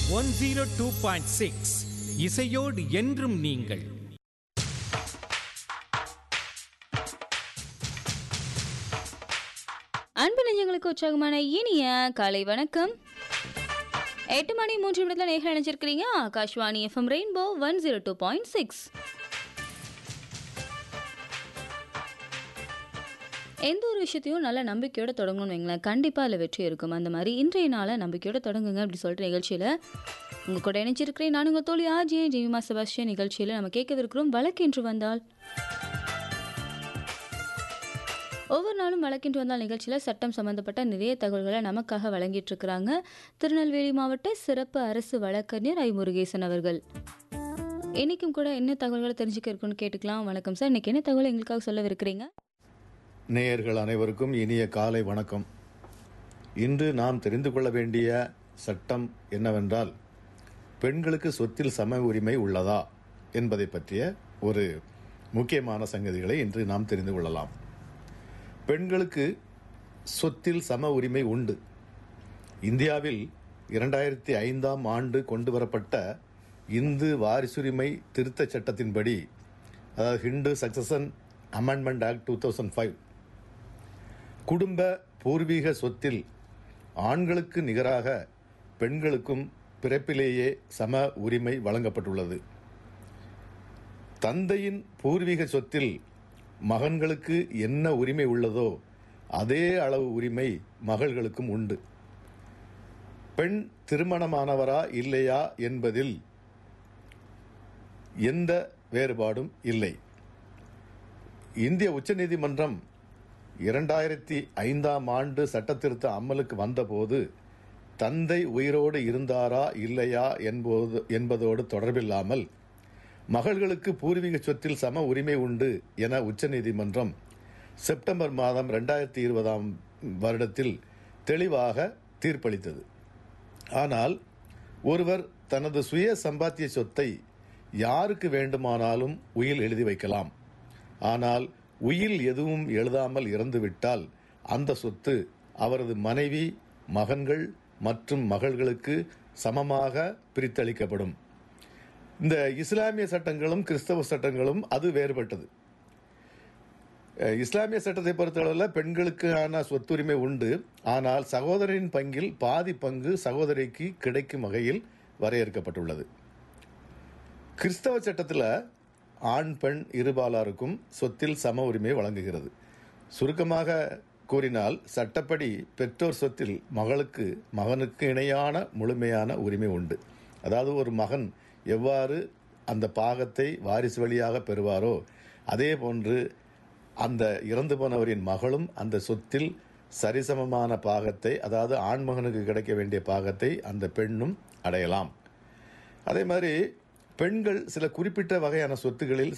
one zero two point six இசையோடு என்றும் நீங்கள் அன்பு நெஞ்சங்களுக்கு உற்சாகமான இனிய காலை வணக்கம் எட்டு மணி மூன்று நிமிடத்தில் நேர்கள் நினைச்சிருக்கிறீங்க Akashvani FM rainbow one zero two point six எந்த ஒரு விஷயத்தையும் நல்ல நம்பிக்கையோட தொடங்கணும்னு வைங்களேன் கண்டிப்பாக அதில் வெற்றி இருக்கும் அந்த மாதிரி இன்றைய நாளை நம்பிக்கையோட தொடங்குங்க அப்படி சொல்லிட்டு நிகழ்ச்சியில் உங்கள் கூட இணைச்சிருக்கிறேன் நான் உங்கள் தோழி ஆஜே ஜெமிமா செபாஸ்டியன் நிகழ்ச்சியில் நம்ம கேட்கவிருக்கிறோம் வழக்கென்று வந்தால் ஒவ்வொரு நாளும் வழக்கின்று வந்தால் நிகழ்ச்சியில் சட்டம் சம்பந்தப்பட்ட நிறைய தகவல்களை நமக்காக வழங்கிட்டு இருக்கிறாங்க திருநெல்வேலி மாவட்ட சிறப்பு அரசு வழக்கறிஞர் ஐ முருகேசன் அவர்கள் இன்னைக்கும் கூட என்ன தகவல்களை தெரிஞ்சுக்க இருக்குன்னு கேட்டுக்கலாம் வணக்கம் சார் இன்னைக்கு என்ன தகவல் எங்களுக்காக சொல்லவிருக்கிறீங்க நேயர்கள் அனைவருக்கும் இனிய காலை வணக்கம் இன்று நாம் தெரிந்து கொள்ள வேண்டிய சட்டம் என்னவென்றால் பெண்களுக்கு சொத்தில் சம உரிமை உள்ளதா என்பதை பற்றிய ஒரு முக்கியமான சங்கதிகளை இன்று நாம் தெரிந்து கொள்ளலாம் பெண்களுக்கு சொத்தில் சம உரிமை உண்டு இந்தியாவில் இரண்டாயிரத்தி ஐந்தாம் ஆண்டு கொண்டு வரப்பட்ட இந்து வாரிசுரிமை திருத்தச் சட்டத்தின்படி அதாவது Hindu succession amendment act two thousand five குடும்ப பூர்வீக சொத்தில் ஆண்களுக்கு நிகராக பெண்களுக்கும் பிறப்பிலேயே சம உரிமை வழங்கப்பட்டுள்ளது தந்தையின் பூர்வீக சொத்தில் மகன்களுக்கு என்ன உரிமை உள்ளதோ அதே அளவு உரிமை மகள்களுக்கும் உண்டு பெண் திருமணமானவரா இல்லையா என்பதில் எந்த வேறுபாடும் இல்லை இந்திய உச்சநீதிமன்றம் இரண்டாயிரத்தி ஐந்தாம் ஆண்டு சட்டத்திருத்த அமலுக்கு வந்தபோது தந்தை உயிரோடு இருந்தாரா இல்லையா என்பது என்பதோடு தொடர்பில்லாமல் மகள்களுக்கு பூர்வீக சொத்தில் சம உரிமை உண்டு என உச்சநீதிமன்றம் செப்டம்பர் மாதம் ரெண்டாயிரத்தி இருபதாம் வருடத்தில் தெளிவாக தீர்ப்பளித்தது ஆனால் ஒருவர் தனது சுய சம்பாத்திய சொத்தை யாருக்கு வேண்டுமானாலும் உயில் எழுதி வைக்கலாம் ஆனால் உயில் எதுவும் எழுதாமல் இறந்துவிட்டால் அந்த சொத்து அவரது மனைவி மகன்கள் மற்றும் மகள்களுக்கு சமமாக பிரித்தளிக்கப்படும் இந்த இஸ்லாமிய சட்டங்களும் கிறிஸ்தவ சட்டங்களும் அது வேறுபட்டது அஹ், இஸ்லாமிய சட்டத்தை பொறுத்தளவில் பெண்களுக்கான சொத்துரிமை உண்டு ஆனால் சகோதரின் பங்கில் பாதி பங்கு சகோதரிக்கு கிடைக்கும் வகையில் வரையறுக்கப்பட்டுள்ளது கிறிஸ்தவ சட்டத்தில் ஆண் பெண் இருபாலாருக்கும் சொத்தில் சம உரிமை வழங்குகிறது சுருக்கமாக கூறினால் சட்டப்படி பெற்றோர் சொத்தில் மகளுக்கு மகனுக்கு இணையான முழுமையான உரிமை உண்டு அதாவது ஒரு மகன் எவ்வாறு அந்த பாகத்தை வாரிசு வழியாக பெறுவாரோ அதே போன்று அந்த இறந்து போனவரின் மகளும் அந்த சொத்தில் சரிசமமான பாகத்தை அதாவது ஆண்மகனுக்கு கிடைக்க வேண்டிய பாகத்தை அந்த பெண்ணும் அடையலாம் அதே மாதிரி பெண்கள் சில குறிப்பிட்ட வகையான சொத்துகளில்